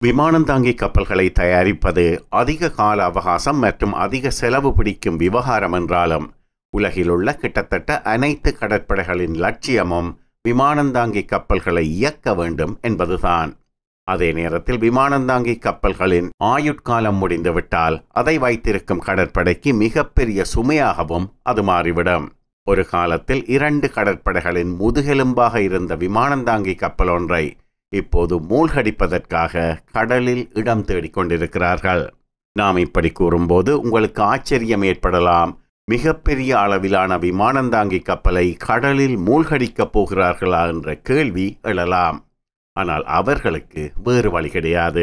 விமானந்தாங்கி கப்பல்களை தயாரிப்பது அதிக கால அவகாசம் மற்றும் அதிக செலவு பிடிக்கும் விவகாரம் என்றாலும் உலகிலுள்ள கிட்டத்தட்ட அனைத்து கடற்படைகளின் லட்சியமும் விமானந்தாங்கி கப்பல்களை இயக்க வேண்டும் என்பதுதான் அதே நேரத்தில் விமானந்தாங்கி கப்பல்களின் ஆயுட்காலம் முடிந்துவிட்டால் அதை வைத்திருக்கும் கடற்படைக்கு மிகப்பெரிய சுமையாகவும் அது மாறிவிடும் ஒரு காலத்தில் இரண்டு கடற்படைகளின் முதுகெலும்பாக இருந்த விமானந்தாங்கி கப்பல் ஒன்றை இப்போது மூழ்கடிப்பதற்காக கடலில் இடம் தேடிக் கொண்டிருக்கிறார்கள் நாம் இப்படி கூறும்போது உங்களுக்கு ஆச்சரியம் ஏற்படலாம் மிகப்பெரிய அளவிலான விமானந்தாங்கி கப்பலை கடலில் மூழ்கடிக்கப் போகிறார்களா என்ற கேள்வி எழலாம் ஆனால் அவர்களுக்கு வேறு வழி கிடையாது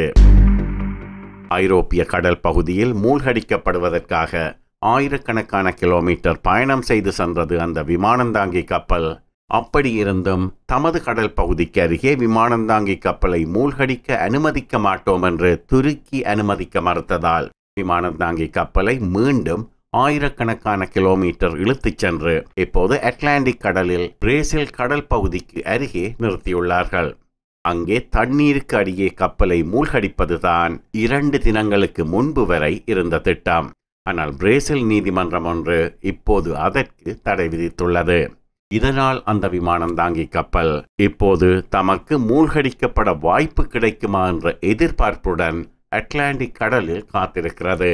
ஐரோப்பிய கடல் பகுதியில் மூழ்கடிக்கப்படுவதற்காக ஆயிரக்கணக்கான கிலோமீட்டர் பயணம் செய்து சென்றது அந்த விமானந்தாங்கி கப்பல் அப்படி இருந்தும் தமது கடல் பகுதிக்கு அருகே விமானந்தாங்கி கப்பலை மூழ்கடிக்க அனுமதிக்க மாட்டோம் என்று துருக்கி அனுமதிக்க மறுத்ததால் விமானந்தாங்கி கப்பலை மீண்டும் ஆயிரக்கணக்கான கிலோமீட்டர் இழுத்துச் சென்று இப்போது அட்லாண்டிக் கடலில் பிரேசில் கடல் பகுதிக்கு அருகே நிறுத்தியுள்ளார்கள் அங்கே தண்ணீருக்கு அடியே கப்பலை மூழ்கடிப்பதுதான் இரண்டு தினங்களுக்கு முன்பு வரை இருந்த திட்டம் ஆனால் பிரேசில் நீதிமன்றம் ஒன்று இப்போது அதற்கு தடை விதித்துள்ளது இதனால் அந்த விமானம் தாங்கி கப்பல் இப்போது தமக்கு மூழ்கடிக்கப்பட வாய்ப்பு கிடைக்குமா என்ற எதிர்பார்ப்புடன் அட்லாண்டிக் கடலில் காத்திருக்கிறது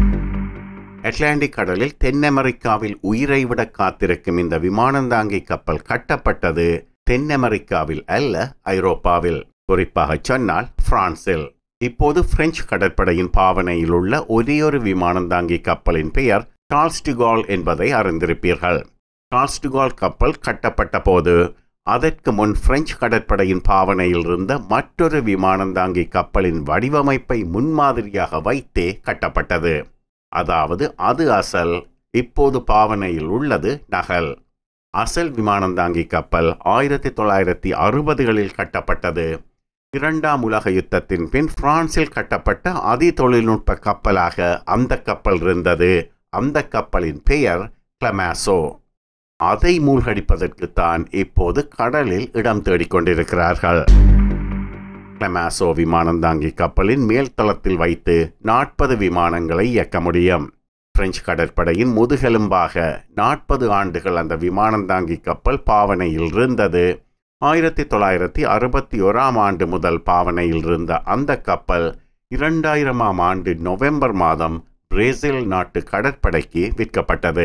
அட்லாண்டிக் கடலில் தென் அமெரிக்காவில் உயிரை விட காத்திருக்கும் இந்த விமானந்தாங்கி கப்பல் கட்டப்பட்டது தென் அமெரிக்காவில் அல்ல ஐரோப்பாவில் குறிப்பாக சொன்னால் பிரான்சில் இப்போது பிரெஞ்சு கடற்படையின் பாவனையில் உள்ள ஒரே ஒரு விமானந்தாங்கி கப்பலின் பெயர் டால்ஸ்டிகால் என்பதை அறிந்திருப்பீர்கள் டால்ஸ்டிகால் கப்பல் கட்டப்பட்ட போது அதற்கு முன் பிரெஞ்சு கடற்படையின் பாவனையில் இருந்த மற்றொரு விமானந்தாங்கி கப்பலின் வடிவமைப்பை முன்மாதிரியாக வைத்தே கட்டப்பட்டது அதாவது அது அசல் இப்போது பாவனையில் உள்ளது நகல் அசல் விமானந்தாங்கி கப்பல் ஆயிரத்தி தொள்ளாயிரத்தி அறுபதுகளில் கட்டப்பட்டது இரண்டாம் உலக யுத்தத்தின் பின் பிரான்சில் கட்டப்பட்ட அதி தொழில்நுட்ப கப்பலாக அந்த கப்பல் இருந்தது அந்த கப்பலின் பெயர் கிளமாசோ அதை மூழ்கடிப்பதற்குத்தான் இப்போது கடலில் இடம் தேடிக்கொண்டிருக்கிறார்கள் கிளமாசோ விமானந்தாங்கி கப்பலின் மேல்தளத்தில் வைத்து நாற்பது விமானங்களை இயக்க முடியும் பிரெஞ்சு கடற்படையின் முதுகெலும்பாக நாற்பது ஆண்டுகள் அந்த விமானந்தாங்கி கப்பல் பாவனையில் இருந்தது ஆயிரத்தி தொள்ளாயிரத்தி அறுபத்தி ஓராம் ஆண்டு முதல் பாவனையில் இருந்த அந்த கப்பல் இரண்டாயிரமாம் ஆண்டு நவம்பர் மாதம் பிரேசில் நாட்டு கடற்படைக்கு விற்கப்பட்டது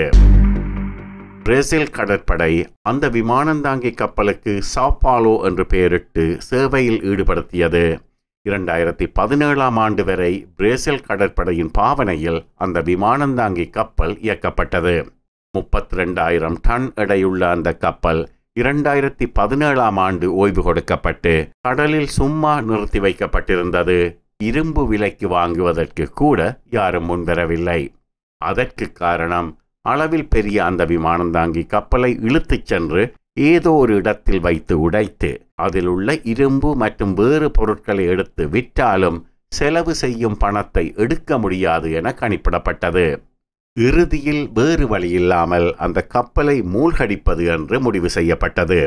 பிரேசில் கடற்படை அந்த விமானந்தாங்கி கப்பலுக்கு சாப்பாலோ என்று பெயரிட்டு சேவையில் ஈடுபடுத்தியது இரண்டாயிரத்தி பதினேழாம் ஆண்டு வரை பிரேசில் கடற்படையின் பாவனையில் அந்த விமானந்தாங்கி கப்பல் இயக்கப்பட்டது முப்பத்தி ரெண்டாயிரம் டன் எடையுள்ள அந்த கப்பல் இரண்டாயிரத்தி பதினேழாம் ஆண்டு ஓய்வு கொடுக்கப்பட்டு கடலில் சும்மா நிறுத்தி வைக்கப்பட்டிருந்தது இரும்பு விலைக்கு வாங்குவதற்கு கூட யாரும் முன்வரவில்லை அதற்கு காரணம் அளவில் பெரிய அந்த விமானந்தாங்கி கப்பலை இழுத்துச் சென்று ஏதோ ஒரு இடத்தில் வைத்து உடைத்து அதில் உள்ள இரும்பு மற்றும் வேறு பொருட்களை எடுத்து விற்றாலும் செலவு செய்யும் பணத்தை எடுக்க முடியாது என கணிப்பிடப்பட்டது இறுதியில் வேறு வழியில்லாமல் அந்த கப்பலை மூழ்கடிப்பது என்று முடிவு செய்யப்பட்டது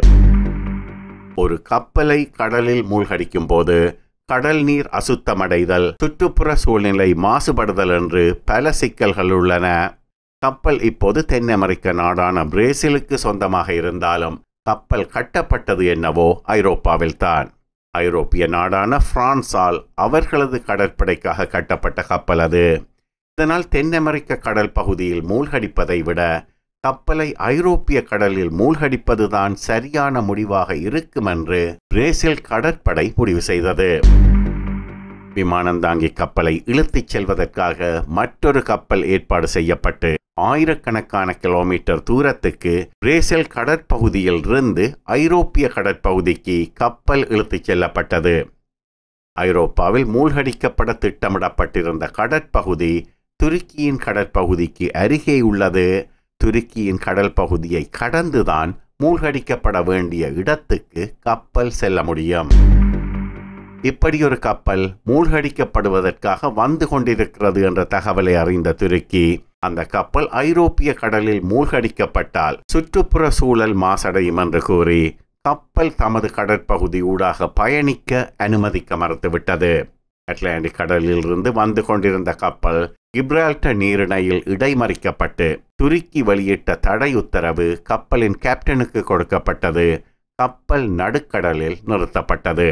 ஒரு கப்பலை கடலில் மூழ்கடிக்கும் போது கடல் நீர் அசுத்தமடைதல் சுற்றுப்புற சூழ்நிலை மாசுபடுதல் என்று பல சிக்கல்கள் உள்ளன கப்பல் இப்போது தென் அமெரிக்க நாடான பிரேசிலுக்கு சொந்தமாக இருந்தாலும் கப்பல் கட்டப்பட்டது என்னவோ ஐரோப்பாவில்தான் ஐரோப்பிய நாடான பிரான்சால் அவர்களது கடற்படைக்காக கட்டப்பட்ட கப்பல் அது இதனால் தென் அமெரிக்க கடல் பகுதியில் மூழ்கடிப்பதை விட கப்பலை ஐரோப்பிய கடலில் மூழ்கடிப்பதுதான் சரியான முடிவாக இருக்கும் என்று பிரேசில் கடற்படை முடிவு செய்தது விமானந்தாங்கி கப்பலை இழுத்துச் செல்வதற்காக மற்றொரு கப்பல் ஏற்பாடு செய்யப்பட்டு ஆயிரக்கணக்கான கிலோமீட்டர் தூரத்துக்கு பிரேசில் கடற்பகுதியில் இருந்து ஐரோப்பிய கடற்பகுதிக்கு கப்பல் இழுத்துச் செல்லப்பட்டது ஐரோப்பாவில் மூழ்கடிக்கப்பட திட்டமிடப்பட்டிருந்த கடற்பகுதி துருக்கியின் கடற்பகுதிக்கு அருகே உள்ளது துருக்கியின் கடல் பகுதியை கடந்துதான் மூழ்கடிக்கப்பட வேண்டிய இடத்துக்கு கப்பல் செல்ல முடியும் இப்படி ஒரு கப்பல் மூழ்கடிக்கப்படுவதற்காக வந்து கொண்டிருக்கிறது என்ற தகவலை அறிந்த துருக்கி அந்த கப்பல் ஐரோப்பிய கடலில் மூழ்கடிக்கப்பட்டால் சுற்றுப்புற சூழல் மாசடையும் என்று கூறி கப்பல் தமது கடற்பகுதி ஊடாக பயணிக்க அனுமதிக்க மறுத்துவிட்டது அட்லாண்டிக் கடலில் இருந்து வந்து கொண்டிருந்த கப்பல் கிப்ரால்டர் நீரிணையில் இடைமறிக்கப்பட்டு துருக்கி வெளியிட்ட தடை உத்தரவு கப்பலின் கேப்டனுக்கு கொடுக்கப்பட்டது கப்பல் நடுக்கடலில் நிறுத்தப்பட்டது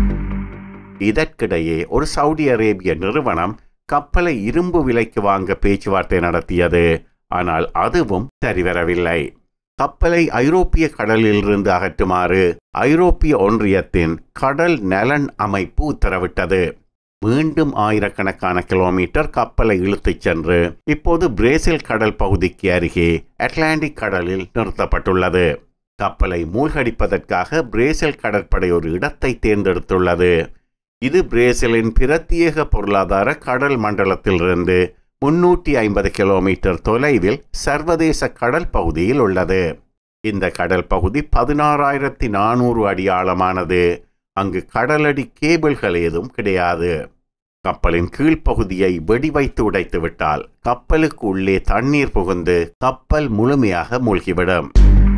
இதற்கிடையே ஒரு சவுதி அரேபிய நிறுவனம் கப்பலை இரும்பு விலைக்கு வாங்க பேச்சுவார்த்தை நடத்தியது ஆனால் அதுவும் சரிவரவில்லை கப்பலை ஐரோப்பிய கடலிலிருந்து அகற்றுமாறு ஐரோப்பிய ஒன்றியத்தின் கடல் நலன் அமைப்பு உத்தரவிட்டது மீண்டும் ஆயிரக்கணக்கான கிலோமீட்டர் கப்பலை இழுத்துச் சென்று இப்போது பிரேசில் கடல் பகுதிக்கு அருகே அட்லாண்டிக் கடலில் நிறுத்தப்பட்டுள்ளது கப்பலை மூழ்கடிப்பதற்காக பிரேசில் கடற்படை ஒரு இடத்தை தேர்ந்தெடுத்துள்ளது இது பிரேசிலின் பிரத்யேக பொருளாதார கடல் மண்டலத்திலிருந்து முன்னூற்றி ஐம்பது கிலோமீட்டர் தொலைவில் சர்வதேச கடல் பகுதியில் உள்ளது இந்த கடல் பகுதி பதினாறாயிரத்தி நானூறு அடி ஆழமானது அங்கு கடலடி கேபிள்கள் ஏதும் கிடையாது கப்பலின் கீழ்ப்பகுதியை வெடிவைத்து உடைத்து விட்டால் கப்பலுக்கு உள்ளே தண்ணீர் புகுந்து கப்பல் முழுமையாக மூழ்கிவிடும்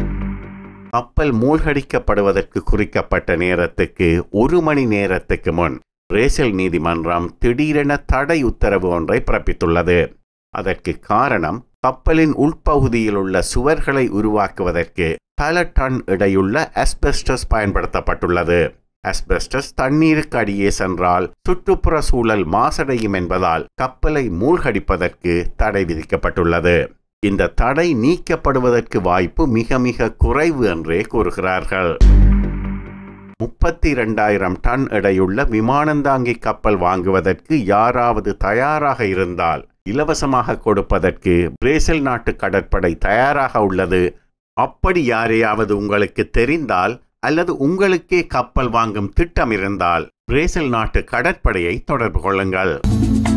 கப்பல் மூழ்கடிக்கப்படுவதற்கு குறிக்கப்பட்ட நேரத்துக்கு ஒரு மணி நேரத்துக்கு முன் பிரேசில் நீதிமன்றம் திடீரென தடை உத்தரவு ஒன்றை பிறப்பித்துள்ளது அதற்கு காரணம் கப்பலின் உள்பகுதியில் உள்ள சுவர்களை உருவாக்குவதற்கு பல டன் எடையுள்ள அஸ்பெஸ்டஸ் பயன்படுத்தப்பட்டுள்ளது அஸ்பெஸ்டஸ் தண்ணீருக்கு அடியே சென்றால் சுற்றுப்புற சூழல் மாசடையும் என்பதால் கப்பலை மூழ்கடிப்பதற்கு தடை விதிக்கப்பட்டுள்ளது இந்த தடை நீக்கப்படுவதற்கு வாய்ப்பு மிக மிக குறைவு என்றே கூறுகிறார்கள் முப்பத்தி இரண்டாயிரம் டன் எடையுள்ள விமானந்தாங்கி கப்பல் வாங்குவதற்கு யாராவது தயாராக இருந்தால் இலவசமாக கொடுப்பதற்கு பிரேசில் நாட்டு கடற்படை தயாராக உள்ளது அப்படி யாரையாவது உங்களுக்கு தெரிந்தால் அல்லது உங்களுக்கே கப்பல் வாங்கும் திட்டம் இருந்தால் பிரேசில் நாட்டு கடற்படையை தொடர்பு கொள்ளுங்கள்